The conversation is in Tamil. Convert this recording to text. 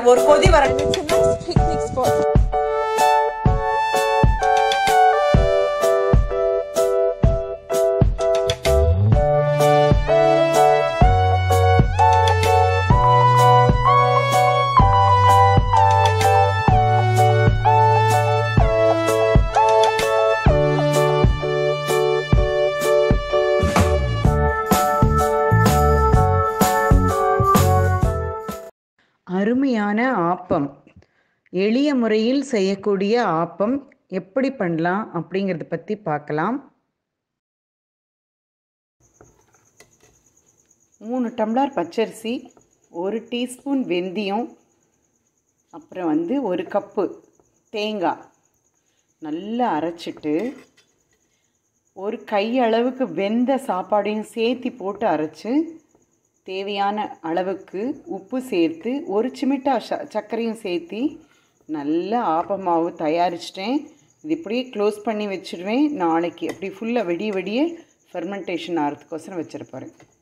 ஒரு கொதி வர It's a nice picnic spot. அருமையான ஆப்பம் எளிய முறையில் செய்யக்கூடிய ஆப்பம் எப்படி பண்ணலாம் அப்படிங்கிறத பற்றி பார்க்கலாம் மூணு டம்ளர் பச்சரிசி ஒரு டீஸ்பூன் வெந்தயம் அப்புறம் வந்து ஒரு கப்பு தேங்காய் நல்லா அரைச்சிட்டு ஒரு கை அளவுக்கு வெந்த சாப்பாடையும் சேர்த்து போட்டு அரைச்சி தேவையான அளவுக்கு உப்பு சேர்த்து ஒரு சிமிட்டா ச சர்க்கரையும் சேர்த்து நல்ல ஆப்பமாவு தயாரிச்சிட்டேன் இது இப்படியே க்ளோஸ் பண்ணி வச்சுடுவேன் நாளைக்கு அப்படி ஃபுல்லாக வெடிய வெடிய ஃபெர்மெண்டேஷன் ஆகிறதுக்கோசரம் வச்சிருப்பாரு